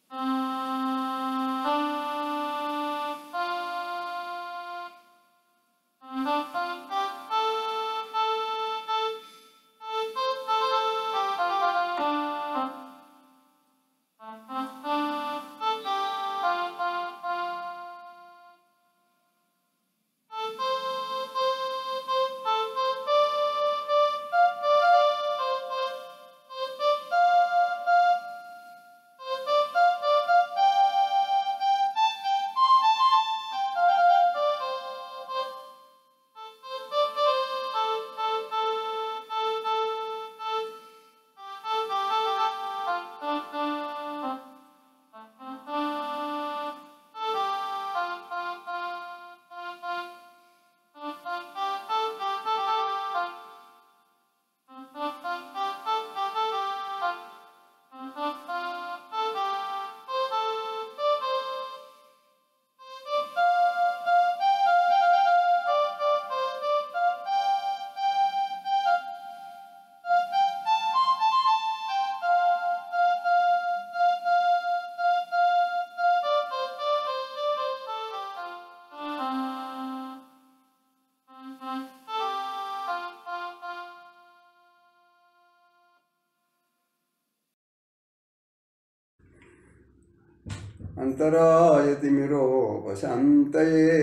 अन्तरायतिमिरोपशान्तये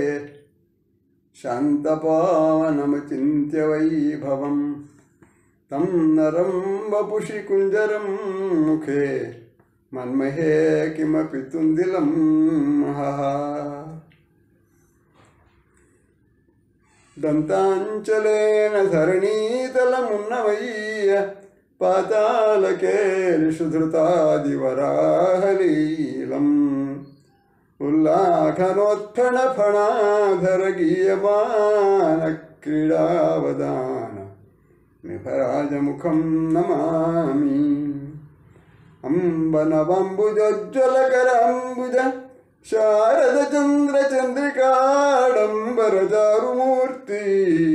शान्तपावनमचिन्त्य वैभवं तं नरं वपुषि कुञ्जरं मुखे मन्महे किमपि तुन्दिलं हः दन्ताञ्चलेन धरणीतलमुन्नवय्य पातालकेलिषु धृतादिवराहलीलम् उल्लाखनोत्फणफणाधरगीयमानक्रीडावदान निभराजमुखं नमामि अम्बनवम्बुजोज्ज्वलकराम्बुज शारदचन्द्रचन्द्रिकाडम्बरचारुमूर्ति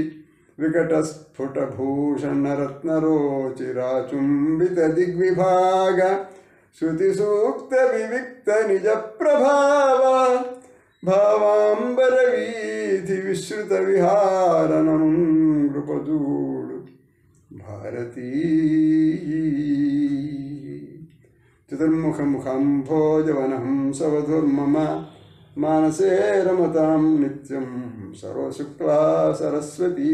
विकटस्फुटभूषणरत्नरोचिराचुम्बितदिग्विभाग श्रुतिसूक्तविविक्तनिजप्रभाव भावाम्बरवीथिविश्रुतविहारणं नृपदूडु भारती चतुर्मुखमुखम्भोजवनं सवधुर्मम मानसे रमतां नित्यं सर्वशुक्ला सरस्वती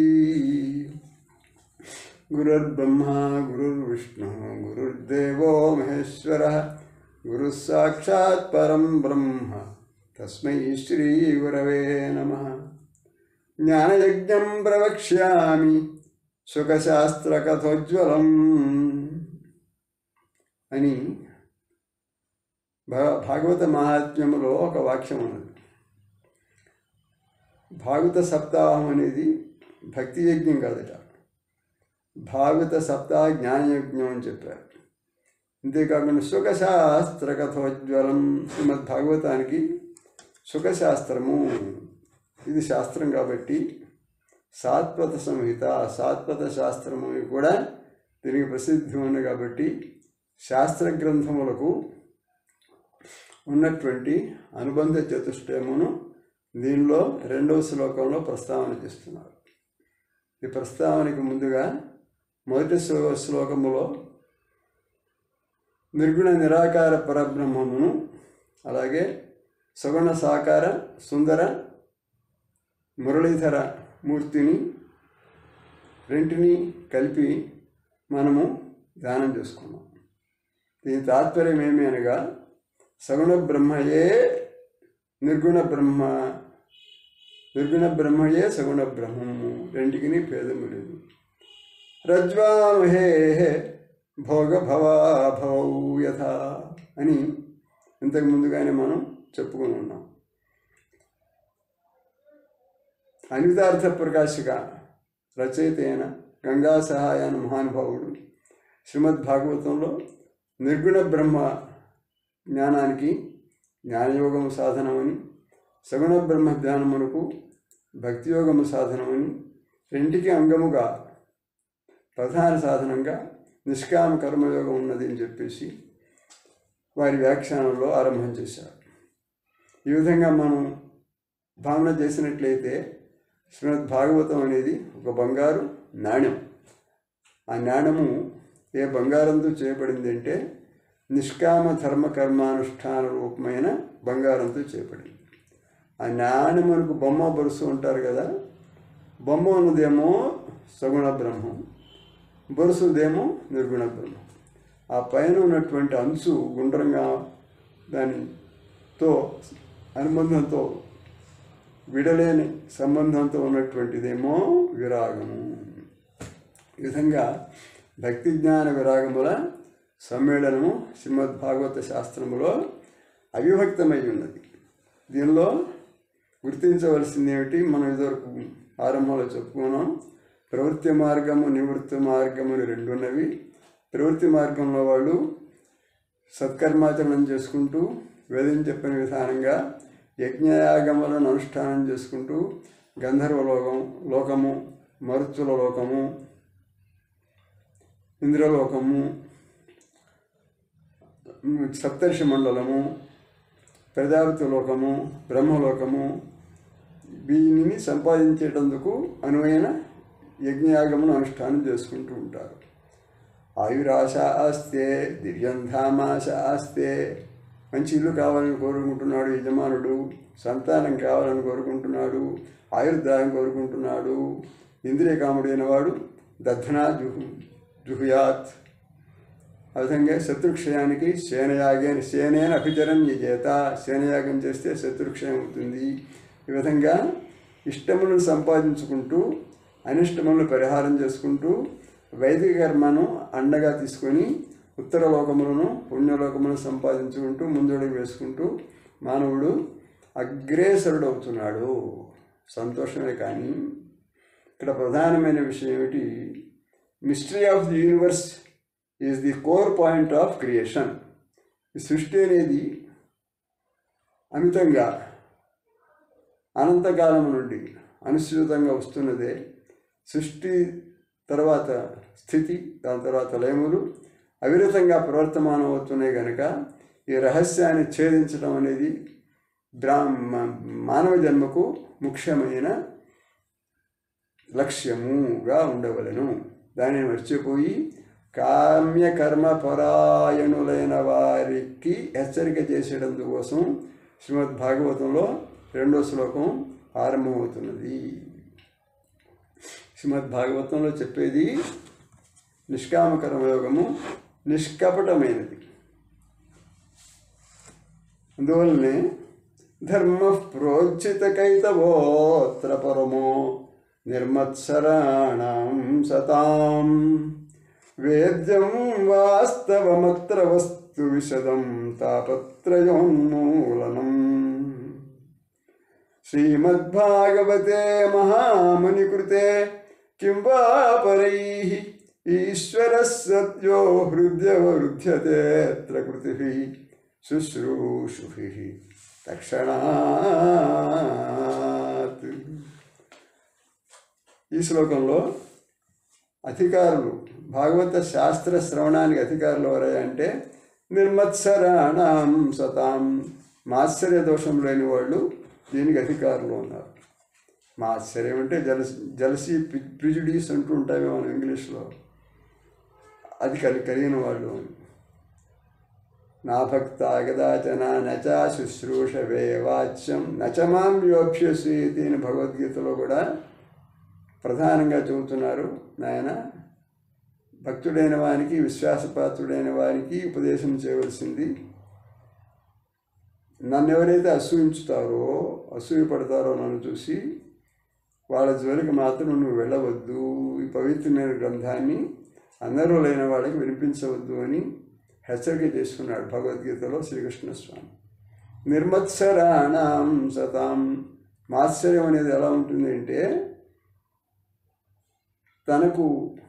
गुरुर्ब्रह्मा गुरुर्विष्णुः गुरुर्देवो महेश्वरः गुरुः साक्षात् परं ब्रह्म तस्मै श्रीगुरवे नमः ज्ञानयज्ञं प्रवक्ष्यामि సుఖశాస్త్రకథోజ్వలం అని భా భాగవత మహాత్మ్యములో ఒక వాక్యం ఉన్నది భాగవత సప్తాహం అనేది భక్తి యజ్ఞం కాదట భాగవత సప్తాహ జ్ఞానయజ్ఞం అని చెప్పారు అంతేకాకుండా సుఖశాస్త్ర కథోజ్వలం శ్రీమద్ భాగవతానికి సుఖశాస్త్రము ఇది శాస్త్రం కాబట్టి సాత్వత సంహిత సాత్వత శాస్త్రము కూడా దీనికి ప్రసిద్ధి ఉంది కాబట్టి శాస్త్ర గ్రంథములకు ఉన్నటువంటి అనుబంధ చతుష్టయమును దీనిలో రెండవ శ్లోకంలో ప్రస్తావన చేస్తున్నారు ఈ ప్రస్తావనకి ముందుగా మొదటి శ్లో శ్లోకములో నిర్గుణ నిరాకార పరబ్రహ్మమును అలాగే సగుణ సాకార సుందర మురళీధర మూర్తిని రెంటిని కలిపి మనము ధ్యానం చేసుకున్నాం దీని తాత్పర్యం ఏమి అనగా సగుణ బ్రహ్మయే నిర్గుణ బ్రహ్మ నిర్గుణ బ్రహ్మయే సగుణ బ్రహ్మము రెంటికి భేదము లేదు రజ్వామహే భోగ భవాభవౌ యథ అని ఇంతకు ముందుగానే మనం చెప్పుకుని ఉన్నాం అనితార్థ ప్రకాశిక రచయిత అయిన గంగా సహాయాన మహానుభావుడు శ్రీమద్ భాగవతంలో నిర్గుణ బ్రహ్మ జ్ఞానానికి జ్ఞానయోగము సాధనమని సగుణ బ్రహ్మ ధ్యానమునకు భక్తియోగము సాధనమని రెంటికి అంగముగా ప్రధాన సాధనంగా నిష్కామ కర్మయోగం ఉన్నది అని చెప్పేసి వారి వ్యాఖ్యానంలో ఆరంభం చేశారు ఈ విధంగా మనం భావన చేసినట్లయితే శ్రీమద్ భాగవతం అనేది ఒక బంగారు నాణ్యం ఆ నాణ్యము ఏ బంగారంతో చేయబడింది అంటే నిష్కామ ధర్మ కర్మానుష్ఠాన రూపమైన బంగారంతో చేయబడింది ఆ నాణ్యం మనకు బొమ్మ బరుసు ఉంటారు కదా బొమ్మ ఉన్నదేమో సగుణ బ్రహ్మం బొరుసుదేమో నిర్గుణ బ్రహ్మం ఆ పైన ఉన్నటువంటి అంచు గుండ్రంగా దానితో అనుబంధంతో విడలేని సంబంధంతో ఉన్నటువంటిదేమో విరాగము ఈ విధంగా భక్తి జ్ఞాన విరాగముల సమ్మేళనము శ్రీమద్ భాగవత శాస్త్రములో అవిభక్తమై ఉన్నది దీనిలో గుర్తించవలసింది ఏమిటి మనం ఇదివరకు ఆరంభంలో చెప్పుకున్నాం ప్రవృత్తి మార్గము నివృత్తి మార్గము అని రెండు ఉన్నవి ప్రవృత్తి మార్గంలో వాళ్ళు సత్కర్మాచరణం చేసుకుంటూ వేదం చెప్పిన విధానంగా యజ్ఞయాగములను అనుష్ఠానం చేసుకుంటూ గంధర్వ లోకం లోకము మరుత్తుల లోకము ఇంద్రలోకము సప్తర్షి మండలము ప్రజాపతి లోకము బ్రహ్మలోకము దీనిని సంపాదించేటందుకు అనువైన యజ్ఞయాగమును అనుష్ఠానం చేసుకుంటూ ఉంటారు ఆయురాశ ఆస్తే దివ్యంధామాశ ఆస్తే మంచి ఇల్లు కావాలని కోరుకుంటున్నాడు యజమానుడు సంతానం కావాలని కోరుకుంటున్నాడు ఆయుర్దాయం కోరుకుంటున్నాడు ఇంద్రియ కాముడైన వాడు దద్ధనా జుహు జుహుయాత్ ఆ విధంగా శత్రుక్షయానికి సేనయాగేన సేనేన అభిచరం యజేత సేనయాగం చేస్తే శత్రుక్షయం అవుతుంది ఈ విధంగా ఇష్టములను సంపాదించుకుంటూ అనిష్టములను పరిహారం చేసుకుంటూ వైదిక కర్మను అండగా తీసుకొని ఉత్తర లోకములను పుణ్యలోకములను సంపాదించుకుంటూ ముందడుగు వేసుకుంటూ మానవుడు అగ్రేసరుడు అవుతున్నాడు సంతోషమే కానీ ఇక్కడ ప్రధానమైన విషయం ఏమిటి mystery of the universe is the core point of creation ఈ సృష్టి అనేది అమితంగా అనంతకాలం నుండి అనుసృతంగా వస్తున్నదే సృష్టి తర్వాత స్థితి దాని తర్వాత లయములు అవిరతంగా ప్రవర్తమానం అవుతున్నాయి కనుక ఈ రహస్యాన్ని ఛేదించడం అనేది బ్రాహ్మ మానవ జన్మకు ముఖ్యమైన లక్ష్యముగా ఉండవలను దానిని మర్చిపోయి కామ్యకర్మ పరాయణులైన వారికి హెచ్చరిక చేసేటందుకోసం శ్రీమద్ భాగవతంలో రెండో శ్లోకం ఆరంభమవుతున్నది శ్రీమద్ భాగవతంలో చెప్పేది నిష్కామ కర్మయోగము నిష్కపటమైనది అందువల్లనే ధర్మ ప్రోజ్జిత కైతవోత్ర పరమో నిర్మత్సరాణం సతాం వేద్యం వాస్తవమత్ర వస్తు విశదం తాపత్రయోన్మూలనం శ్రీమద్భాగవతే మహామునికృతే కిం వా పరైః ఈశ్వర సత్యో హృద్యవరుధ్యతేత్ర కృతిభిः శుశ్రూషుభిः తక్షణాత్ ఈ శ్లోకంలో అధికారులు భాగవత శాస్త్ర శ్రవణానికి అధికారులు ఎవరయ్యా అంటే నిర్మత్సరాణం సతాం మాత్సర్య దోషం లేని వాళ్ళు దీనికి అధికారులు ఉన్నారు మాత్సర్యం అంటే జలసి జలసి ప్రిజుడీస్ అంటూ ఉంటామే మనం ఇంగ్లీష్లో అది కలి కలిగిన వాళ్ళు నా భక్త అగదాచన నచ శుశ్రూషవే వాచ్యం నచమాం యోప్యసీతి అని భగవద్గీతలో కూడా ప్రధానంగా చెబుతున్నారు నాయన భక్తుడైన వానికి విశ్వాసపాత్రుడైన వారికి ఉపదేశం చేయవలసింది నన్ను ఎవరైతే అసూయించుతారో అసూయ పడతారో నన్ను చూసి వాళ్ళ జోలికి మాత్రం నువ్వు వెళ్ళవద్దు ఈ పవిత్రమైన గ్రంథాన్ని అందరూ లేని వాళ్ళకి వినిపించవద్దు అని హెచ్చరిక చేస్తున్నాడు భగవద్గీతలో శ్రీకృష్ణ స్వామి నిర్మత్సరాణం సతాం మాత్సర్యం అనేది ఎలా ఉంటుంది అంటే తనకు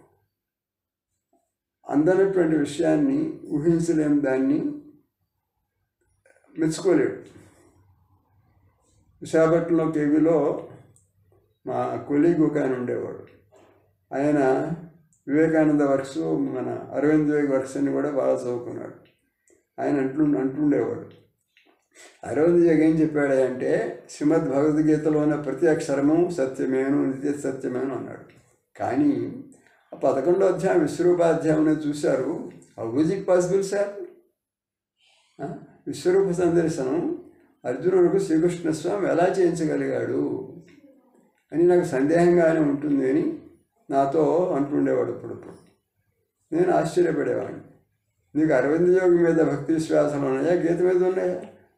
అందనటువంటి విషయాన్ని ఊహించలేని దాన్ని మెచ్చుకోలేడు విశాఖపట్నంలో కేవీలో మా కొలీగ్ ఒక ఆయన ఉండేవాడు ఆయన వివేకానంద వర్క్స్ మన అరవింద్ వివేక్ వర్క్స్ అని కూడా బాగా చదువుకున్నాడు ఆయన అంటు అంటుండేవాడు అరవింద్ జగన్ ఏం చెప్పాడు అంటే శ్రీమద్ భగవద్గీతలో ఉన్న ప్రతి అక్షరము సత్యమేను నిత్య సత్యమేను అన్నాడు కానీ ఆ పదకొండో అధ్యాయం విశ్వరూపాధ్యాయం చూశారు how is it possible sir ఆ? విశ్వరూప సందర్శనం అర్జునుడికి శ్రీకృష్ణ స్వామి ఎలా చేయించగలిగాడు అని నాకు సందేహంగానే ఉంటుంది అని నాతో అంటుండేవాడు అప్పుడప్పుడు నేను ఆశ్చర్యపడేవాడిని నీకు అరవింద యోగి మీద భక్తి విశ్వాసాలు ఉన్నాయా గీత మీద ఉన్నాయా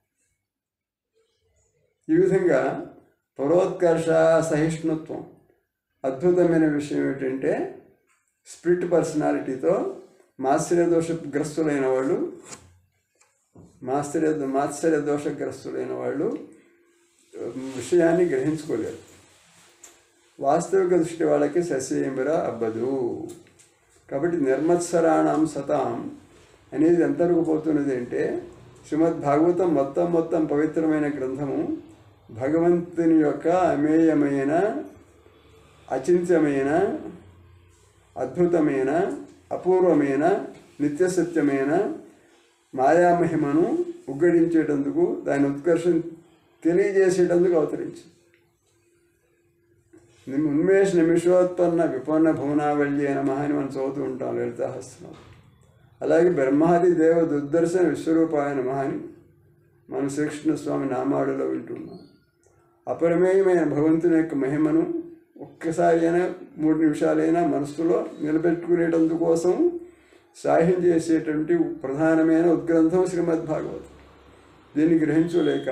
ఈ విధంగా పరోత్కర్ష సహిష్ణుత్వం అద్భుతమైన విషయం ఏంటంటే స్ప్రిట్ పర్సనాలిటీతో మాత్సర్య దోషగ్రస్తులైన వాళ్ళు మాత్సర్య మాత్సర్య దోషగ్రస్తులైన వాళ్ళు ఉమ్, విషయాన్ని గ్రహించుకోలేరు వాస్తవిక దృష్టి వాళ్ళకి సస్యేమిర అబ్బదు కాబట్టి నిర్మత్సరాణం సతాం అనేది ఎంతవరకు పోతున్నది అంటే శ్రీమద్ భాగవతం మొత్తం మొత్తం పవిత్రమైన గ్రంథము భగవంతుని యొక్క అమేయమైన అచింత్యమైన అద్భుతమైన అపూర్వమైన నిత్యసత్యమైన మాయామహిమను ఉగ్గడించేటందుకు దాని ఉత్కర్షం తెలియజేసేటందుకు అవతరించింది నిమ్ ఉన్మేష నిమిషోత్పన్న విపన్న భువనావల్లి అయిన మహాని మనం చదువుతూ ఉంటాం లలితాహస్తం అలాగే బ్రహ్మాది దేవ దుర్దర్శన విశ్వరూపాయన మహాని మనం శ్రీకృష్ణ స్వామి నామాడులో వింటున్నాం అపరమేయమైన భగవంతుని యొక్క మహిమను ఒక్కసారి అయినా మూడు నిమిషాలైనా మనస్సులో నిలబెట్టుకునేటందు కోసం సాహ్యం చేసేటువంటి ప్రధానమైన ఉద్గ్రంథం శ్రీమద్ భాగవతం దీన్ని గ్రహించలేక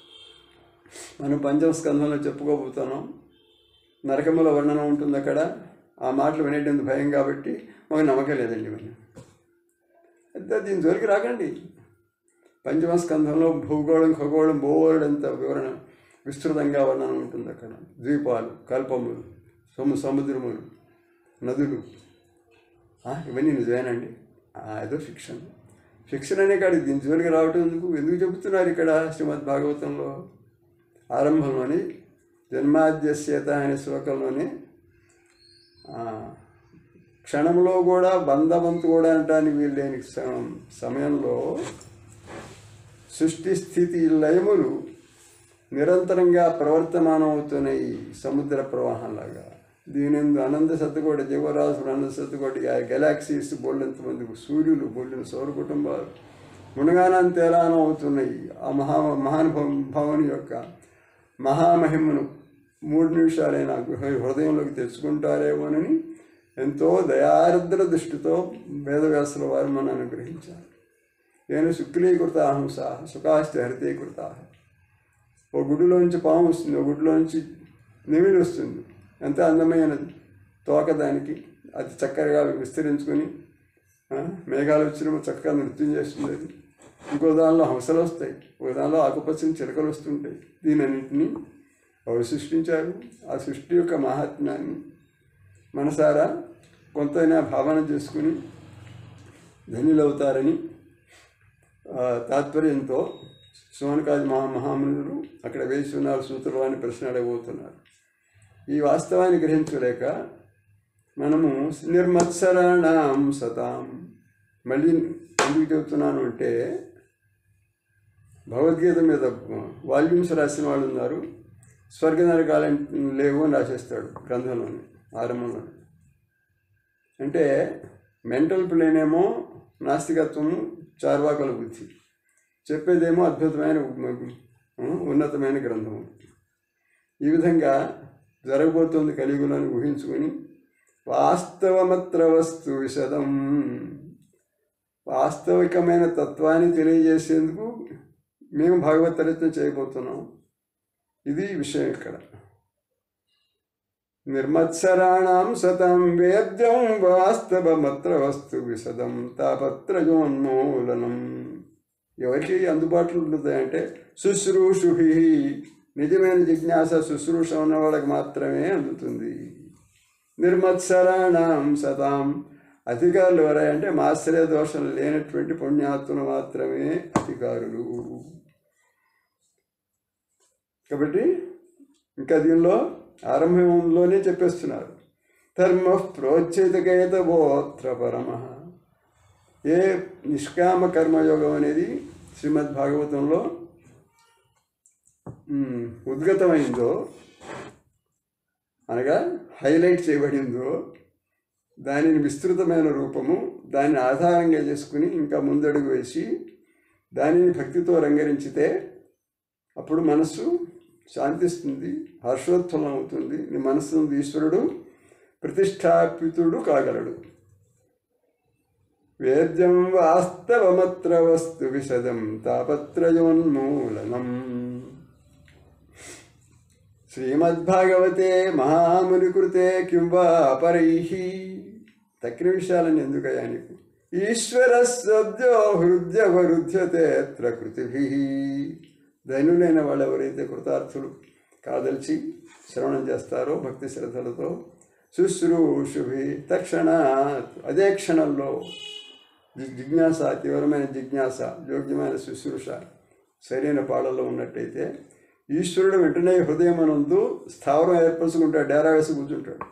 మనం పంచమ స్కంధంలో చెప్పుకోబోతున్నాం నరకముల వర్ణన ఉంటుంది అక్కడ ఆ మాటలు వినేటందుకు భయం కాబట్టి మాకు నమ్మకం లేదండి మనం అంతే దీని జోలికి రాకండి పంచమ స్కంధంలో భూగోళం ఖగోళం బోర్డంత వివరణ విస్తృతంగా వర్ణన ఉంటుంది అక్కడ ద్వీపాలు కల్పములు సము సముద్రములు నదులు ఆ, ఇవన్నీ నిజమేనండి ఆ, ఏదో ఫిక్షన్ ఫిక్షన్ అనే కాదు దీని జోలికి రావటం ఎందుకు ఎందుకు చెబుతున్నారు ఇక్కడ శ్రీమద్ భాగవతంలో ఆరంభంలోని జన్మాద్యస్యత అనే శ్లోకంలోని ఆ, క్షణంలో కూడా బంధవంతు కూడా అనటానికి వీలు లేని సమ- సమయంలో సృష్టి స్థితి లయములు నిరంతరంగా ప్రవర్తమానమవుతున్నాయి సముద్ర ప్రవాహంలాగా దీనిందు అనంత శతకోటి జీవరాశులు అనంత శతకోటి ఆ గెలాక్సీస్ బోళ్ళంత మంది సూర్యులు బోళ్ళని సౌర కుటుంబాలు మునగానంత ఎలానో అవుతున్నాయి ఆ మహా మహానుభావుని యొక్క మహామహిమను మూడు నిమిషాలైనా హృ- హృదయంలోకి తెచ్చుకుంటారేమోనని ఎంతో దయార్ద్ర దృష్టితో వేదవ్యాసుల వారు మనం అనుగ్రహించారు నేను శుక్లీకృత అహంస సుఖాస్తి హరితీకృత ఓ గుడిలోంచి పాము వస్తుంది ఓ గుడిలోంచి నెమిలి వస్తుంది ఎంత అందమైనది తోక దానికి అది చక్కగా విస్తరించుకొని ఆ, మేఘాలు వచ్చినప్పుడు చక్కగా నృత్యం చేస్తుంది అది ఇంకో దానిలో హంసలు వస్తాయి ఒక దానిలో ఆకుపచ్చని చిలకలు వస్తుంటాయి దీనన్నింటినీ ఎవరు సృష్టించారు ఆ సృష్టి యొక్క మహాత్మ్యాన్ని మనసారా కొంతైనా భావన చేసుకుని ధన్యులవుతారని ఆ, తాత్పర్యంతో సోనకాది మహా మహామునులు అక్కడ వేసి ఉన్నారు సూత్రులు అని ప్రశ్న అడగబోతున్నారు ఈ వాస్తవాన్ని గ్రహించలేక మనము నిర్మత్సరాణం సతాం మళ్ళీ ఎందుకు చెబుతున్నాను అంటే భగవద్గీత మీద వాల్యూమ్స్ రాసిన వాళ్ళు ఉన్నారు స్వర్గ నరకాలు లేవు అని రాసేస్తాడు గ్రంథంలోని ఆరంభంలోని అంటే మెంటల్ ప్లేన్ ఏమో నాస్తికత్వము చార్వాకుల బుద్ధి చెప్పేదేమో అద్భుతమైన ఉ- ఉన్నతమైన గ్రంథము ఈ విధంగా జరగబోతోంది కలియుగంలోని ఊహించుకొని వాస్తవమత్ర వస్తు విశదం వాస్తవికమైన తత్వాన్ని తెలియజేసేందుకు మేము భాగవత రచన చేయబోతున్నాం ఇది విషయం ఇక్కడ నిర్మత్సరాణం సతం వేద్యం వాస్తవమత్ర వస్తు విశదం తాపత్రయోన్మూలనం ఎవరికి అందుబాటులో ఉంటుంది అంటే శుశ్రూషుహి నిజమైన జిజ్ఞాస శుశ్రూష ఉన్న వాళ్ళకి మాత్రమే అందుతుంది నిర్మత్సరాణం సతాం అధికారులు ఎవరంటే మాశ్రయ దోషం లేనటువంటి పుణ్యాత్ములు మాత్రమే అధికారులు కాబట్టి ఇంకా దీనిలో ఆరంభంలోనే చెప్పేస్తున్నారు ధర్మ ప్రోచ్ఛితకేతవోత్ర పరమ ఏ నిష్కామ కర్మయోగం అనేది శ్రీమద్ భాగవతంలో ఉమ్, ఉద్గతమైందో అనగా హైలైట్ చేయబడిందో దానిని విస్తృతమైన రూపము దాన్ని ఆధారంగా చేసుకుని ఇంకా ముందడుగు వేసి దానిని భక్తితో రంగరించితే అప్పుడు మనస్సు శాంతిస్తుంది హర్షోత్ఫలం అవుతుంది నీ మనస్సు నుండి ఈశ్వరుడు ప్రతిష్టాపితుడు కాగలడు వేద్యం వాస్తవమత్ర వస్తు విశదం తాపత్రయోన్మూలనం శ్రీమద్భాగవతే మహామునికృతే కిం వా అపరై తక్కిన విషయాలని ఎందుకయ్యా నీకు ఈశ్వర సద్యో హృదయవరుధ్యతే ప్రకృతిభి ధనులైన వాళ్ళు ఎవరైతే కృతార్థులు కాదలిచి శ్రవణం చేస్తారో భక్తి శ్రద్ధలతో శుశ్రూషుభి తక్షణ అదే క్షణంలో జి- జిజ్ఞాస తీవ్రమైన జిజ్ఞాస యోగ్యమైన శుశ్రూష సరైన పాడల్లో ఉన్నట్టయితే ఈశ్వరుడు వెంటనే హృదయమనందు స్థావరం ఏర్పరచుకుంటాడు డేరా వేసి కూర్చుంటాడు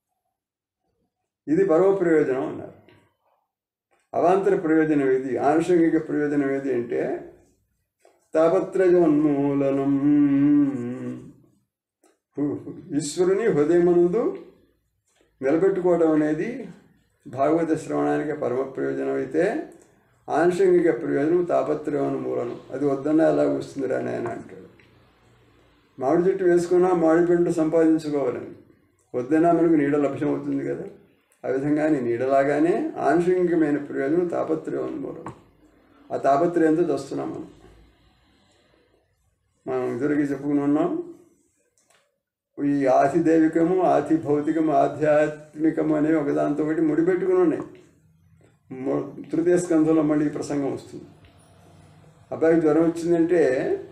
ఇది పరమ ప్రయోజనం అన్నారు అవాంతర ప్రయోజనం ఏది ఆనుషంగిక ప్రయోజనం ఏది అంటే తాపత్రయోన్మూలనం హు- ఈశ్వరుని హృదయమనందు నిలబెట్టుకోవడం అనేది భాగవత శ్రవణానికి పరమ ప్రయోజనం అయితే ఆనుషంగిక ప్రయోజనం తాపత్రయోన్మూలనం అది వద్దన్నా ఎలా వస్తుందిరా నాయన అంటాడు మామిడి చెట్టు వేసుకున్నా మామిడి పండు సంపాదించుకోవాలని వద్దన్నా మనకు నీడ లభ్యం అవుతుంది కదా ఆ విధంగా నీ నీడలాగానే ఆనుషంగికమైన ప్రయోజనం తాపత్రయోన్మూలనం ఆ తాపత్రయంతో చస్తున్నాం మనం మనం ఇదివరకు చెప్పుకుని ఉన్నాం ఈ ఆది దైవికము ఆది భౌతికము ఆధ్యాత్మికము అనేవి ఒకదాంతో ఒకటి ముడిపెట్టుకుని ఉన్నాయి మొ- తృతీయ స్కంధంలో మళ్ళీ ఈ ప్రసంగం వస్తుంది అబ్బాయికి జ్వరం వచ్చిందంటే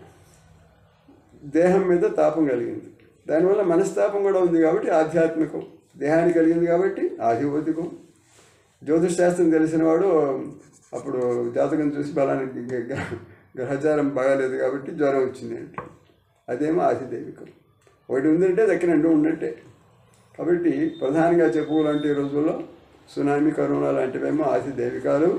దేహం మీద తాపం కలిగింది దానివల్ల మనస్తాపం కూడా ఉంది కాబట్టి ఆధ్యాత్మికం దేహానికి కలిగింది కాబట్టి ఆది భౌతికం జ్యోతిష్ శాస్త్రం తెలిసిన వాడు అప్పుడు జాతకం చూసి బలానికి గ- గ- గ్రహచారం బాగాలేదు కాబట్టి జ్వరం వచ్చింది అంటాడు అదేమో ఆదిదైవికం ఒకటి ఉందంటే దక్కిన రెండు ఉన్నట్టే కాబట్టి ప్రధానంగా చెప్పుకోవాలంటే ఈ రోజుల్లో సునామీ కరోనా లాంటివేమో ఆదిదైవికాలు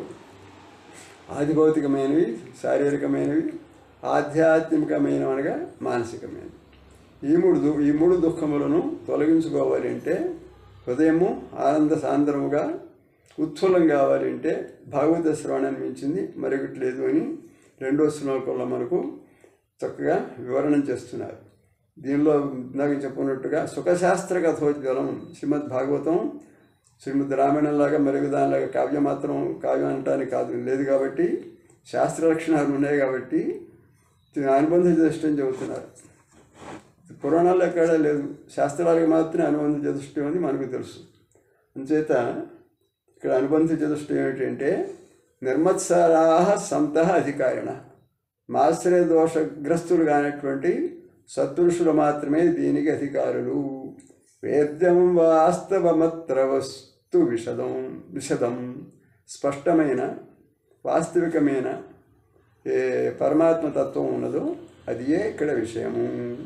ఆది భౌతికమైనవి శారీరకమైనవి ఆధ్యాత్మికమైనవి అనగా మానసికమైనవి ఈ మూడు దు ఈ మూడు దుఃఖములను తొలగించుకోవాలి అంటే హృదయము ఆనంద సాంద్రముగా ఉత్ఫుల్లం కావాలి అంటే భాగవత శ్రవణాన్ని మించింది మరొకటి లేదు అని రెండో శ్లోకంలో మనకు చక్కగా వివరణం చేస్తున్నారు దీనిలో ఇందాక చెప్పుకున్నట్టుగా సుఖశాస్త్ర కథోజ్వలం శ్రీమద్ భాగవతం శ్రీమద్ రామాయణంలాగా మరొక దానిలాగా కావ్యం మాత్రం కావ్యం అనటానికి కాదు లేదు కాబట్టి శాస్త్ర లక్షణాలు ఉన్నాయి కాబట్టి దీని అనుబంధ చతుష్టం చెబుతున్నారు పురాణాల్లో ఎక్కడా లేదు శాస్త్రాలకు మాత్రమే అనుబంధ చతుష్టం అని మనకు తెలుసు అంచేత ఇక్కడ అనుబంధ చతుష్టం ఏమిటంటే నిర్మత్సరా సంత అధికారిణ మాశ్రయ దోషగ్రస్తులు కానటువంటి సత్పురుషులు మాత్రమే దీనికి అధికారులు వేద్యం వాస్తవమత్ర వస్తు విషదం విషదం స్పష్టమైన వాస్తవికమైన ఏ పరమాత్మ తత్వం ఉన్నదో అది ఏ ఇక్కడ విషయము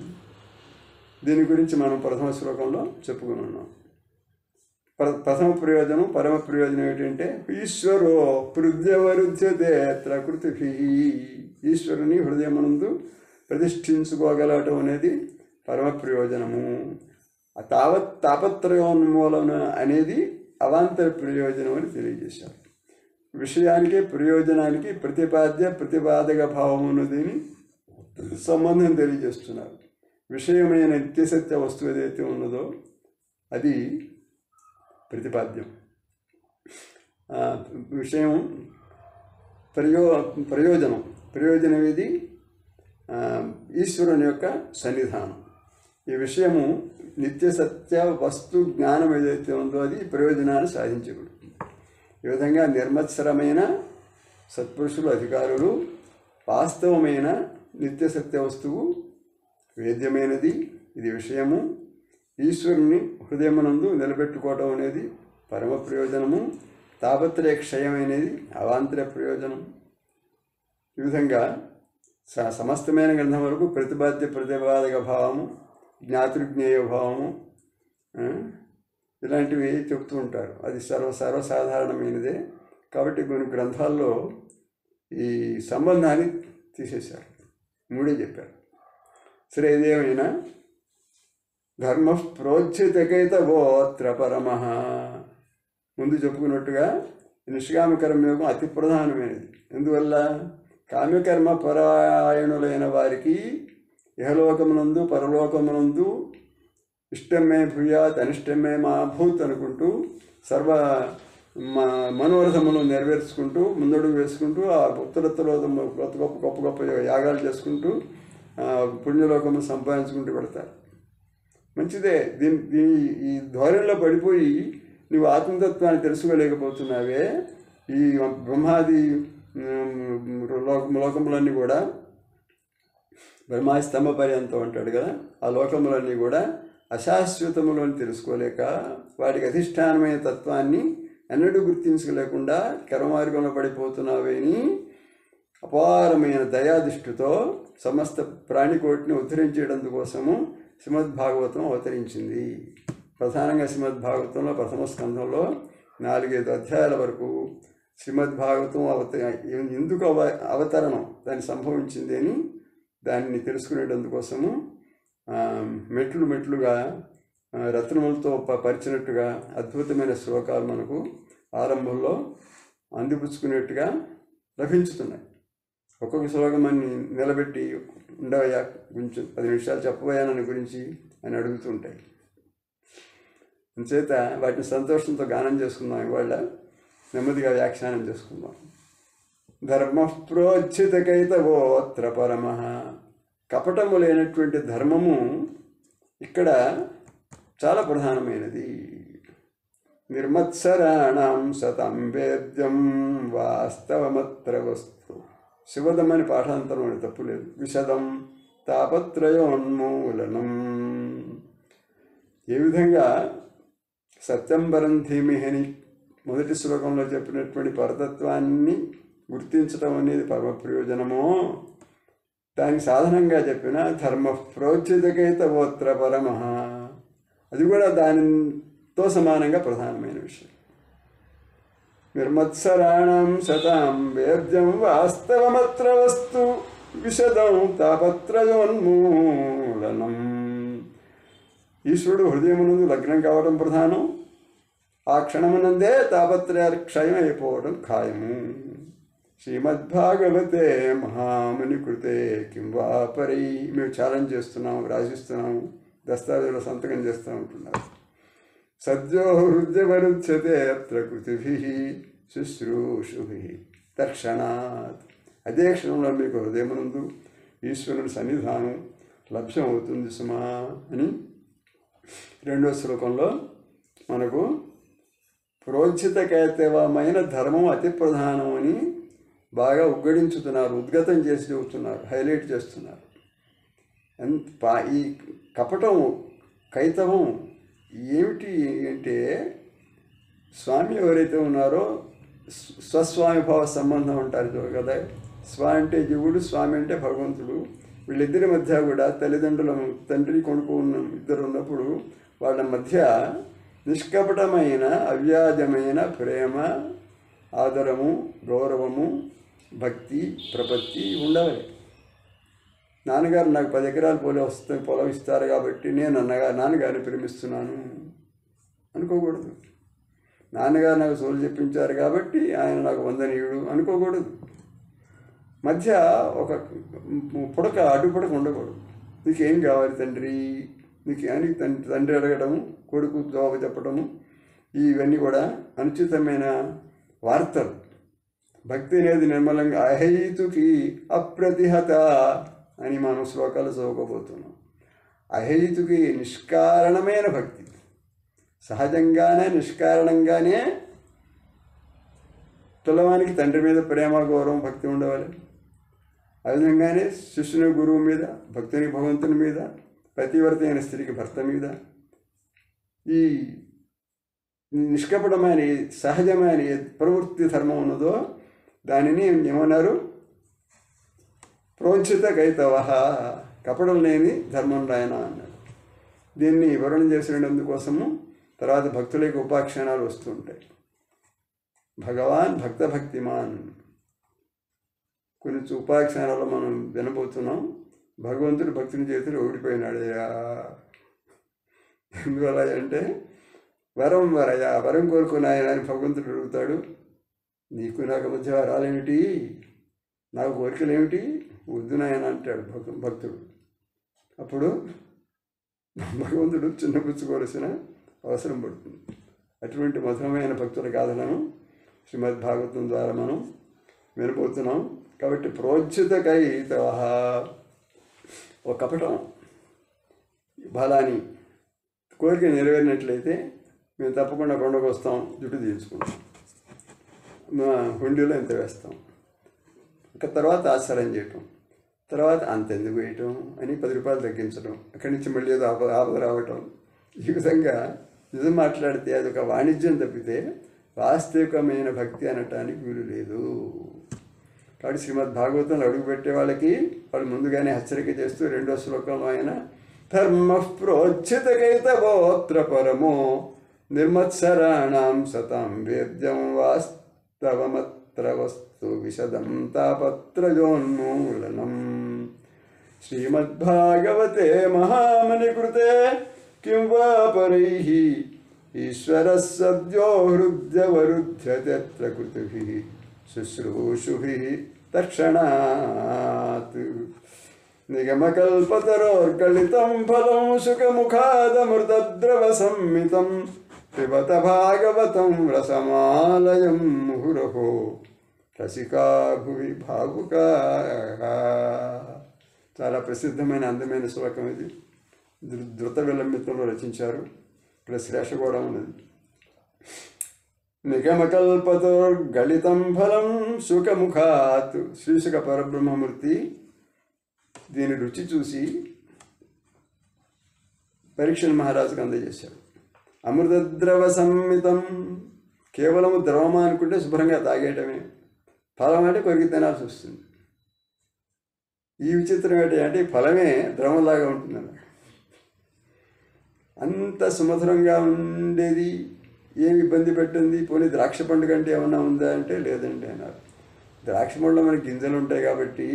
దీని గురించి మనం ప్రథమ శ్లోకంలో చెప్పుకుని ఉన్నాం ప్ర- ప్రథమ ప్రయోజనం పరమ ప్రయోజనం ఏంటంటే ఈశ్వరో హృదయవరుధ్యతే ప్రకృతి ఈశ్వరుని హృదయమునందు ప్రతిష్ఠించుకోగలగటం అనేది పరమ ప్రయోజనము ఆ తావత్ తాపత్రయోన్మూలన అనేది అవాంతర ప్రయోజనం అని తెలియజేశారు విషయానికి ప్రయోజనానికి ప్రతిపాద్య ప్రతిపాదక భావం ఉన్నదని సంబంధం తెలియజేస్తున్నారు విషయమైన నిత్యసత్య వస్తువు ఏదైతే ఉన్నదో అది ప్రతిపాద్యం ఆ, విషయం ప్రయో ప్రయోజనం ప్రయోజనం ఇది ఆ, ఈశ్వరుని యొక్క సన్నిధానం ఈ విషయము నిత్య సత్య వస్తు జ్ఞానం ఏదైతే ఉందో అది ప్రయోజనాన్ని సాధించబడుతుంది ఈ విధంగా నిర్మత్సరమైన సత్పురుషులు అధికారులు వాస్తవమైన నిత్య సత్య వస్తువు వేద్యమైనది ఇది విషయము ఈశ్వరుని హృదయమునందు నిలబెట్టుకోవటం అనేది పరమ ప్రయోజనము తాపత్రయ క్షయమైనది అవాంతర ప్రయోజనం ఈ విధంగా స- సమస్తమైన గ్రంథం వరకు ప్రతిపాద్య ప్రతిపాదక భావము జ్ఞాతృజ్ఞేయ భావము ఆ, ఇలాంటివి చెప్తూ ఉంటారు అది సర్వ సర్వసాధారణమైనదే కాబట్టి కొన్ని గ్రంథాల్లో ఈ సంబంధాన్ని తీసేశారు మూడే చెప్పారు సరే ఏదేమైనా ధర్మ ప్రోజ్జితకైత గోత్ర పరమ ముందు చెప్పుకున్నట్టుగా నిష్కామ కర్మయోగం అతి ప్రధానమైనది ఎందువల్ల కామ్యకర్మ పరాయణులైన వారికి ఇహలోకమునందు పరలోకమునందు ఇష్టమే భూయాత్ అనిష్టమే మా భూత్ అనుకుంటూ సర్వ మా మనోరథములు నెరవేర్చుకుంటూ ముందడుగు వేసుకుంటూ ఆ ఉత్తరత్తలో గొప్ప గొప్ప గొప్ప గొప్ప యాగాలు చేసుకుంటూ ఆ, పుణ్యలోకము సంపాదించుకుంటూ పెడతారు మంచిదే దీని దీని ఈ ధోరణిలో పడిపోయి నువ్వు ఆత్మతత్వాన్ని తెలుసుకోలేకపోతున్నావే ఈ బ్రహ్మాది ఉమ్, లోక లోకములన్నీ కూడా బ్రహ్మా స్తంభ పర్యంతం అంటాడు కదా ఆ లోకములన్నీ కూడా అశాశ్వతములు అని తెలుసుకోలేక వాటికి అధిష్టానమైన తత్వాన్ని ఎన్నడూ గుర్తించలేకుండా కర్మార్గంలో పడిపోతున్నావేని అపారమైన దయాదిష్టితో సమస్త ప్రాణికోటిని ఉద్ధరించడం కోసము శ్రీమద్ భాగవతం అవతరించింది ప్రధానంగా శ్రీమద్ భాగవతంలో ప్రథమ స్కంధంలో నాలుగైదు అధ్యాయాల వరకు శ్రీమద్ భాగవతం అవత ఎందుకు అవ అవతరణం దాన్ని సంభవించింది అని దాన్ని తెలుసుకునేటందుకోసము ఆ, మెట్లు మెట్లుగా ఆ, రత్నములతో ప- పరిచినట్టుగా అద్భుతమైన శ్లోకాలు మనకు ఆరంభంలో అందిపుచ్చుకునేట్టుగా లభించుతున్నాయి ఒక్కొక్క శ్లోకం అని నిలబెట్టి ఉండవయ్యా కొంచెం పది నిమిషాలు చెప్పబోయా నన్ను గురించి అని అడుగుతుంటాయి అంచేత వాటిని సంతోషంతో గానం చేసుకుందాం ఇవాళ నెమ్మదిగా వ్యాఖ్యానం చేసుకుందాం ధర్మ ప్రోచితకైతవోత్ర పరమ కపటము లేనటువంటి ధర్మము ఇక్కడ చాలా ప్రధానమైనది నిర్మత్సరాణం సతం వేద్యం వాస్తవమత్ర వస్తు శివదం అని పాఠాంతరం అని తప్పులేదు విశదం తాపత్రయోన్మూలనం ఏ విధంగా సత్యంబరం ధీమిహని మొదటి శ్లోకంలో చెప్పినటువంటి పరతత్వాన్ని గుర్తించడం అనేది పరమ ప్రయోజనమో దానికి సాధనంగా చెప్పిన ధర్మ ప్రోచితకైతవోత్ర పరమ అది కూడా దానితో సమానంగా ప్రధానమైన విషయం నిర్మత్సరాణం శతాం వేద్యం వాస్తవమత్ర వస్తు విశదం తాపత్రయోన్మూలనం ఈశ్వరుడు హృదయమునందు లగ్నం కావడం ప్రధానం ఆ క్షణమునందే తాపత్రయ క్షయం అయిపోవడం ఖాయము శ్రీమద్భాగవతే మహాముని కృతే కిం వా పరై మేము ఛాలెంజ్ చేస్తున్నాం రాసిస్తున్నాము దస్తావేజులో సంతకం చేస్తూ ఉంటున్నారు సద్యో హృదయవరుచ్యతే అత్ర కృతిభి శుశ్రూషుభి తక్షణాత్ అదే క్షణంలో మీకు హృదయమునందు ఈశ్వరుని సన్నిధానం లభ్యం అవుతుంది సుమా అని రెండో శ్లోకంలో మనకు ప్రోచితకైతవమైన ధర్మం అతి ప్రధానం అని బాగా ఉగ్గడించుతున్నారు ఉద్గతం చేసి చెబుతున్నారు హైలైట్ చేస్తున్నారు ఎంత పా ఈ కపటం కైతవం ఏమిటి అంటే స్వామి ఎవరైతే ఉన్నారో స్వ- స్వస్వామిభావ సంబంధం అంటారు చూడు కదా స్వ అంటే జీవుడు స్వామి అంటే భగవంతుడు వీళ్ళిద్దరి మధ్య కూడా తల్లిదండ్రుల తండ్రి కొడుకు ఉన్న ఇద్దరు ఉన్నప్పుడు వాళ్ళ మధ్య నిష్కపటమైన అవ్యాజమైన ప్రేమ ఆదరము గౌరవము భక్తి ప్రపత్తి ఉండాలి నాన్నగారు నాకు పది ఎకరాలు పొలం వస్తే పొలం ఇస్తారు కాబట్టి నేను అన్నగా నాన్నగారిని ప్రేమిస్తున్నాను అనుకోకూడదు నాన్నగారు నాకు సోలు చెప్పించారు కాబట్టి ఆయన నాకు వందనీయుడు అనుకోకూడదు మధ్య ఒక పుడక అడ్డు పుడక ఉండకూడదు నీకేం కావాలి తండ్రి నీకు అని తండ్రి తండ్రి అడగడము కొడుకు జవాబు చెప్పడము ఇవన్నీ కూడా అనుచితమైన వార్తలు భక్తి అనేది నిర్మలంగా అహైతుకి అప్రతిహత అని మనం శ్లోకాలు చదువుకోబోతున్నాం అహైతుకి నిష్కారణమైన భక్తి సహజంగానే నిష్కారణంగానే పిల్లవానికి తండ్రి మీద ప్రేమ గౌరవం భక్తి ఉండవాలి ఆ విధంగానే శిష్యుని గురువు మీద భక్తుని భగవంతుని మీద పతివ్రత అయిన స్త్రీకి భర్త మీద ఈ నిష్కపటమైన ఈ సహజమైన ఏ ప్రవృత్తి ధర్మం ఉన్నదో దానిని ఏమన్నారు ప్రోచిత కైతవ కపటం లేని ధర్మం రాయన అన్నాడు దీన్ని వివరణ చేసినందుకోసము తర్వాత భక్తుల యొక్క ఉపాఖ్యానాలు వస్తుంటాయి భగవాన్ భక్తభక్తిమాన్ కొన్ని ఉపాఖ్యానాల్లో మనం వినబోతున్నాం భగవంతుడు భక్తుని చేతులు ఓడిపోయినాడయ్యా ఎందువల్ల అంటే వరం వరయ్యా వరం కోరుకున్నాయన అని భగవంతుడు అడుగుతాడు నీకు నాకు మధ్య వరాలేమిటి నాకు కోరికలు ఏమిటి వద్దు నాయన అంటాడు భక్తు భక్తుడు అప్పుడు భగవంతుడు చిన్నపుచ్చుకోవలసిన అవసరం పడుతుంది అటువంటి మధురమైన భక్తుల గాథలను శ్రీమద్ భాగవతం ద్వారా మనం వినబోతున్నాం కాబట్టి ప్రోజ్జితకై ఒక కపటం బలాన్ని కోరిక నెరవేరినట్లయితే మేము తప్పకుండా కొండకు వస్తాం జుట్టు తీయించుకుంటాం మా హుండీలో ఎంత వేస్తాం ఒక తర్వాత ఆశ్చర్యం చేయటం తర్వాత అంత ఎందుకు వేయటం అని పది రూపాయలు తగ్గించడం అక్కడి నుంచి మళ్ళీ ఏదో ఆపద ఆపద రావటం ఈ విధంగా నిజం మాట్లాడితే అది ఒక వాణిజ్యం తప్పితే వాస్తవికమైన భక్తి అనటానికి వీలు లేదు కాబట్టి శ్రీమద్ భాగవతంలో అడుగుపెట్టే వాళ్ళకి వాళ్ళు ముందుగానే హెచ్చరిక చేస్తూ రెండో శ్లోకంలో ఆయన ధర్మ ప్రోచితకైతవోత్ర పరమో నిర్మత్సరాణం సతం వేద్యం వాస్తవమత్ర వస్తు విశదం తాపత్రయోన్మూలనం శ్రీమద్భాగవతే మహామణికృతే కిం వా పరైః ఈశ్వరः సద్యో హృద్యవరుధ్యత్ర కృతిభిः శుశ్రూషుభిः తక్షణాత్ నిగమకల్పతరోర్గళితం ఫలం సుఖముఖాదమృతద్రవసంమితం పిబత భాగవతం రసమాలయం ముహురహో రసికా భువి భావుకా చాలా ప్రసిద్ధమైన అందమైన శ్లోకం ఇది ధృ- ధృత విలంబితంలో రచించారు ఇక్కడ శ్లేష కూడా ఉన్నది నిగమకల్పతోర్గళితం ఫలం సుఖముఖాత్ శ్రీసుఖ పరబ్రహ్మమూర్తి దీని రుచి చూసి పరీక్షణ మహారాజుకు అందజేశాడు అమృతద్రవ సమ్మితం కేవలము ద్రవమా అనుకుంటే శుభ్రంగా తాగేయటమే ఫలం అంటే కొరికి తినాల్సి వస్తుంది ఈ విచిత్రం ఏంటి అంటే ఈ ఫలమే ద్రవంలాగా ఉంటుంది అన్నమాట. అంత సుమధురంగా ఉండేది ఏమి ఇబ్బంది పెట్టింది పోనీ ద్రాక్ష పండు కంటే ఏమన్నా ఉందా అంటే లేదండి అన్నారు ద్రాక్ష పండులో మనకి గింజలు ఉంటాయి కాబట్టి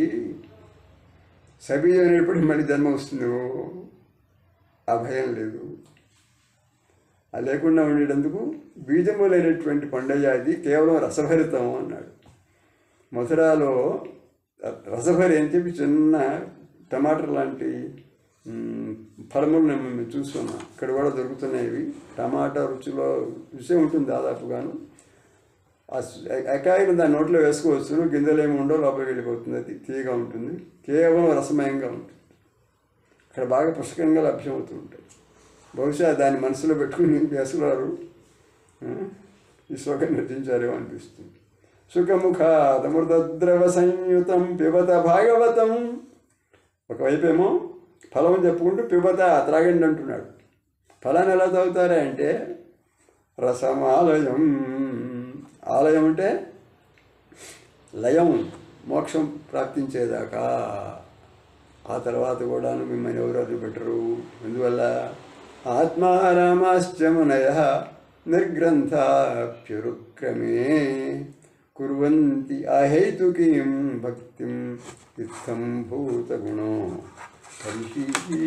సబీజం అనేప్పుడు మళ్ళీ జన్మ వస్తుంది ఆ భయం లేదు అది లేకుండా ఉండేటందుకు బీజము లేనటువంటి పండగ అది కేవలం రసభరితం అన్నాడు మథురాలో రసభరి అని చెప్పి చిన్న టమాటర్ లాంటి మ్, ఫలములు మేము చూస్తున్నాం ఇక్కడ కూడా దొరుకుతున్నాయి ఇవి టమాటా రుచిలో రుచి ఉంటుంది దాదాపుగాను ఆ స్- ఆ కాయను దాని నోట్లో వేసుకోవచ్చు గింజలు ఏమి ఉండవు లోపలికి వెళ్ళిపోతుంది అది తీయగా ఉంటుంది కేవలం రసమయంగా ఉంటుంది అక్కడ బాగా పుష్కలంగా లభ్యమవుతూ ఉంటాయి బహుశా దాన్ని మనసులో పెట్టుకుని వేసుకున్నారు ఈ శ్లోకం రచించారేమో అనిపిస్తుంది సుఖముఖాదమృతద్రవ సంయుతం పిబత భాగవతం ఒకవైపేమో ఫలం చెప్పుకుంటూ పిబత త్రాగండి అంటున్నాడు ఫలాన్ని ఎలా తాగుతారా అంటే రసమాలయం ఆలయం అంటే లయం మోక్షం ప్రాప్తించేదాకా ఆ తర్వాత కూడాను మిమ్మల్ని ఎవరు అదుపు పెట్టరు ఎందువల్ల ఆత్మారామాశ్చమునయ నిర్గ్రంథాప్యురుక్రమే కుర్వంతి అహేతుకీం భక్తిం ఇత్థం భూతగుణో హరిః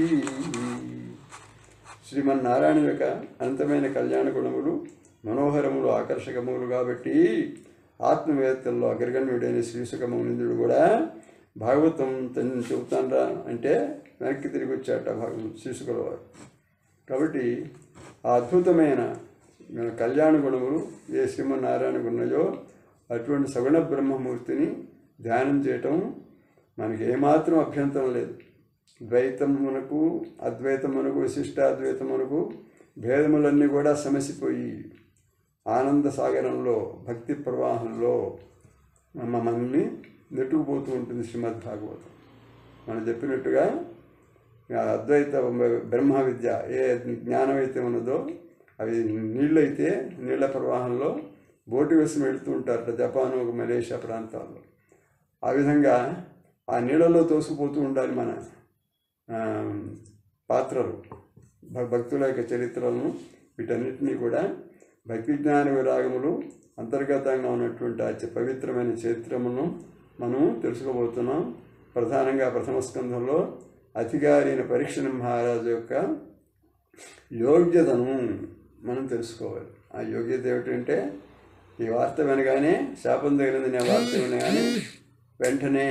శ్రీమన్నారాయణ యొక్క అనంతమైన కళ్యాణ గుణములు మనోహరములు ఆకర్షకములు కాబట్టి ఆత్మవేత్తల్లో అగ్రగణ్యుడైన శ్రీసుఖ మౌనిందుడు కూడా భాగవతం తను చెబుతానరా అంటే వెనక్కి తిరిగి వచ్చాట భాగం శ్రీసుఖుల వారు కాబట్టి ఆ అద్భుతమైన మన కళ్యాణ గుణములు ఏ శ్రీమన్నారాయణకు ఉన్నాయో అటువంటి సగుణ బ్రహ్మమూర్తిని ధ్యానం చేయటం మనకి ఏమాత్రం అభ్యంతరం లేదు ద్వైతమునకు అద్వైతమునకు విశిష్టాద్వైతమునకు భేదములన్నీ కూడా సమసిపోయి ఆనంద సాగరంలో భక్తి ప్రవాహంలో మమ్మల్ని నెట్టుకుపోతూ ఉంటుంది శ్రీమద్ భాగవతం మనం చెప్పినట్టుగా ఆ అద్వైత బ్రహ్మ విద్య ఏ జ్ఞానం అయితే ఉన్నదో అవి నీళ్ళైతే నీళ్ళ ప్రవాహంలో బోటు వేసి వెళుతూ ఉంటారట జపాను మలేషియా ప్రాంతాల్లో ఆ విధంగా ఆ నీళ్ళలో తోసుకుపోతూ ఉండాలి మన ఆ, పాత్రలు భ- భక్తుల యొక్క చరిత్రలను వీటన్నిటినీ కూడా భక్తి జ్ఞాన విరాగములు అంతర్గతంగా ఉన్నటువంటి ఆ చ- పవిత్రమైన చరిత్రమును మనం తెలుసుకోబోతున్నాం ప్రధానంగా ప్రథమ స్కంధంలో అధికారి అయిన పరీక్షణ మహారాజు యొక్క యోగ్యతను మనం తెలుసుకోవాలి ఆ యోగ్యత ఏమిటంటే ఈ వార్త వినగానే శాపం తగిలింది అనే వార్త వినగానే వెంటనే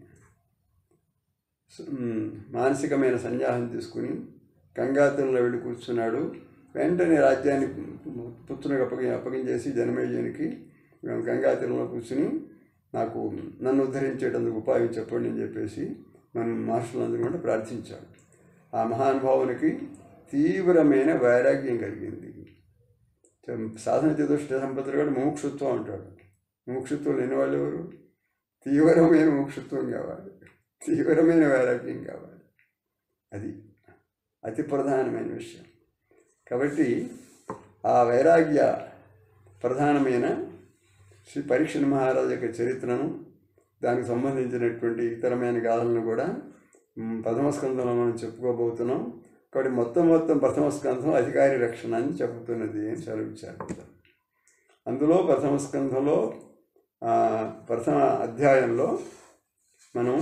ఉమ్, మానసికమైన సన్యాసం తీసుకుని గంగాతుల్లో వెళ్ళి కూర్చున్నాడు వెంటనే రాజ్యాన్ని పుత్రునికి అప్పగి అప్పగించేసి జనమేజయునికి గంగాతీరంలో కూర్చుని నాకు నన్ను ఉద్ధరించేటందుకు ఉపాయం చెప్పండి అని చెప్పేసి మన మహర్షులందరూ కూడా ప్రార్థించాడు ఆ మహానుభావునికి తీవ్రమైన వైరాగ్యం కలిగింది సాధన చతుష్ట సంపత్తులు కూడా మోక్షత్వం అంటాడు మోక్షత్వం లేని వాళ్ళు ఎవరు తీవ్రమైన మోక్షత్వం కావాలి తీవ్రమైన వైరాగ్యం కావాలి అది అతి ప్రధానమైన విషయం కాబట్టి ఆ వైరాగ్య ప్రధానమైన శ్రీ పరీక్షణ మహారాజు యొక్క చరిత్రను దానికి సంబంధించినటువంటి ఇతరమైన గాథలను కూడా మ్, ప్రథమ స్కంధంలో మనం చెప్పుకోబోతున్నాం కాబట్టి మొత్తం మొత్తం ప్రథమ స్కంధం అధికారి రక్షణ అని చెబుతున్నది అని సెలవిచ్చారు అందులో ప్రథమ స్కంధంలో ఆ, ప్రథమ అధ్యాయంలో మనం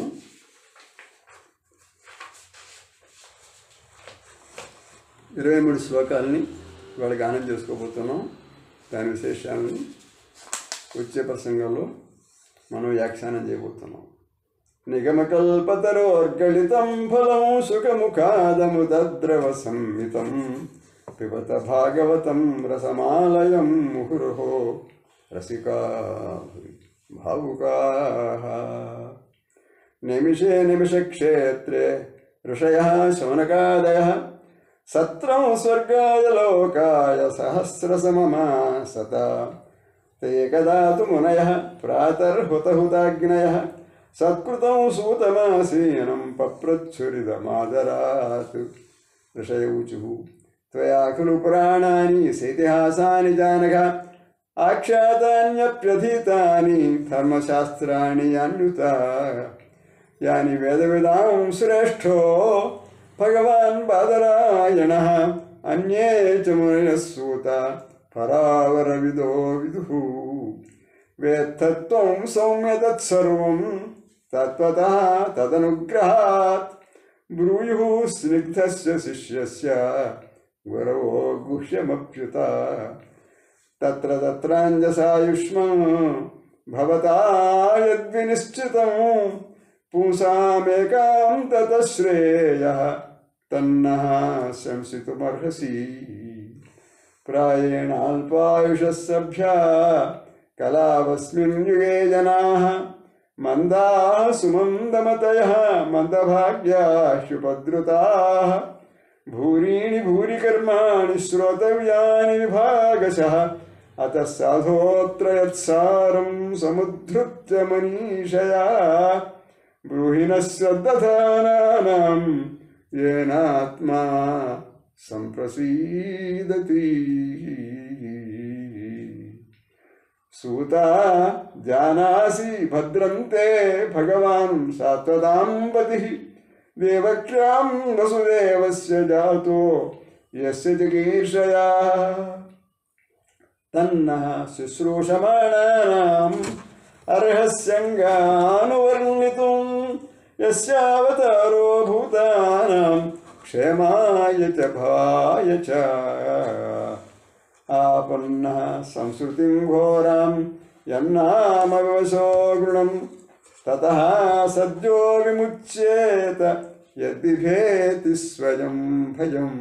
ఇరవై మూడు శ్లోకాలని ఇవాళ గానం చేసుకోబోతున్నాం దాని విశేషాలని వచ్చే ప్రసంగంలో మనం వ్యాఖ్యానం చేయబోతున్నాం నిగమకల్పతరోర్గళితం ఫలం సుఖముఖాదముద్రవ సంహితం పిబత భాగవతం రసమాలయం ముహుర్హో రసికా భావుకా నిమిషే నిమిషక్షేత్రే ఋషయ శౌనకాదయ సత్రం స్వర్గాయ లోకాయ సహస్రసమమా సత ते कदा तु मुनयः प्रातर्हुतहुताग्नयः सत्कृतं सूतमासीनं पप्रच्छुरितमादरात् ऋषयौचुः त्वया खलु पुराणानि सेतिहासानि जानघ आख्यातान्यप्यधीतानि धर्मशास्त्राणि यान्युता यानि वेदविदां श्रेष्ठो भगवान् बादरायणः अन्ये च मुनयः सूता परावरविदो विदुः वेत्तत्वं सौम्य तत्सर्वं तत्त्वतः तदनुग्रहात् ब्रूयुः स्निग्धस्य शिष्यस्य गुरवो गुह्यमप्युता तत्र तत्राञ्जसायुष्मं भवता यद्विनिश्चितं पुंसामेकां ततः श्रेयः तन्नः शंसितुमर्हसि प्रायेणाल्पायुषः सभ्या कलावस्मिन् युगे जनाः मन्दाः सुमन्दमतयः मन्दभाग्याशुपद्रुताः भूरीणि भूरि कर्माणि श्रोतव्यानि विभागशः अतः साधोऽत्र यत्सारं समुद्धृत्य मनीषया ब्रूहिणः श्रद्दधानानां येनात्मा सम्प्रसीदति सूता जानासि भद्रं ते भगवान् सात्वतां पतिः देवक्ष्यां वसुदेवस्य जातो यस्य चिकीर्षया तन्नः शुश्रूषमाणानाम् अर्हस्यङ्गानुवर्णितुं यस्यावतारो भूतानां क्षेमाय च भवाय च आपन्नः संस्कृतिं घोरां यन्नामविवशो गृणं ततः सद्यो विमुच्येत यद्बिभेति स्वयं भयम्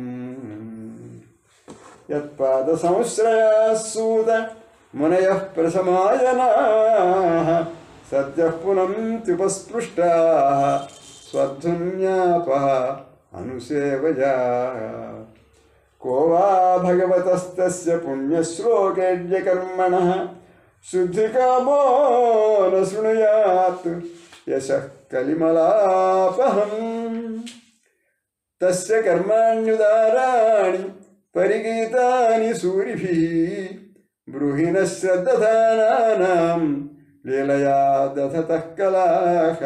यत्पादसंश्रयाः सूत मुनयः प्रसमायनाः सद्यः पुनन्त्युपस्पृष्टाः स्वधुन्यापः अनुसेवया को वा भगवतस्तस्य पुण्यश्लोकेड्यकर्मणः शुद्धिकामो न शृणुयात् यशः कलिमलापहम् तस्य कर्माण्युदाराणि परिगीतानि सूरिभिः ब्रूहिणः श्रद्दधानानां लीलया दधतः कलाः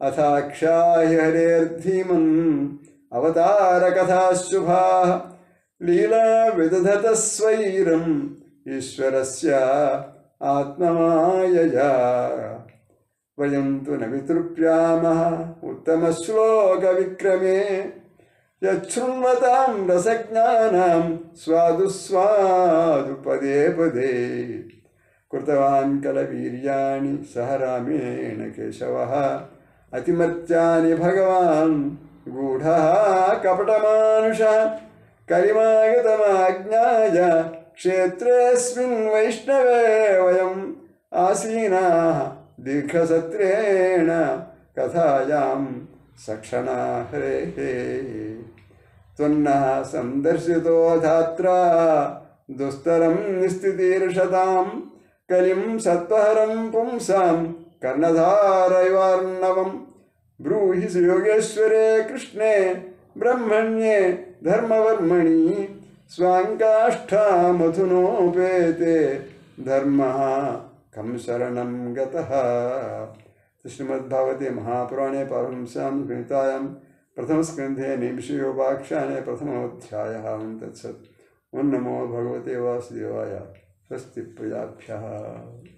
अथाक्षाहि हरेर्धीमन् अवतारकथाः शुभाः లీలా విదధత స్వైరం ఈశ్వరస్య ఆత్మమాయయా వయం తు న వితృప్యామः ఉత్తమశ్లోకవిక్రమే యశృణ్వతాం రసజ్ఞానాం స్వాదు స్వాదు పదే పదే కృతవాన్ కలవీర్యాణి సహ రామేణ కేశవः అతిమర్త్యాని భగవాన్ గూఢः కపటమానుషः కలిమాగతమాజ్ఞాయ క్షేత్రేऽస్మిన్ వైష్ణవే వయం ఆసీనాः దీర్ఘసత్రేణ కథాయాం సక్షణా హరేः त्वन्नः सन्दर्शितोऽधात्रा दुस्तरं निस्थितीर्षतां कलिं सत्त्वहरं पुंसां कर्णधारैवार्णवं ब्रूहि सुयोगेश्वरे कृष्णे ब्रह्मण्ये धर्मवर्मणि स्वाङ्काष्ठामथुनोपेते धर्मः कं शरणं गतः श्रीमद्भागवते महापुराणे पारंस्यां गणितायां प्रथमस्कन्धे निमिषयोपाख्याने प्रथमोऽध्यायः ॐ तत्सत् ॐ नमो भगवते वासुदेवाय स्वस्ति प्रजाभ्यः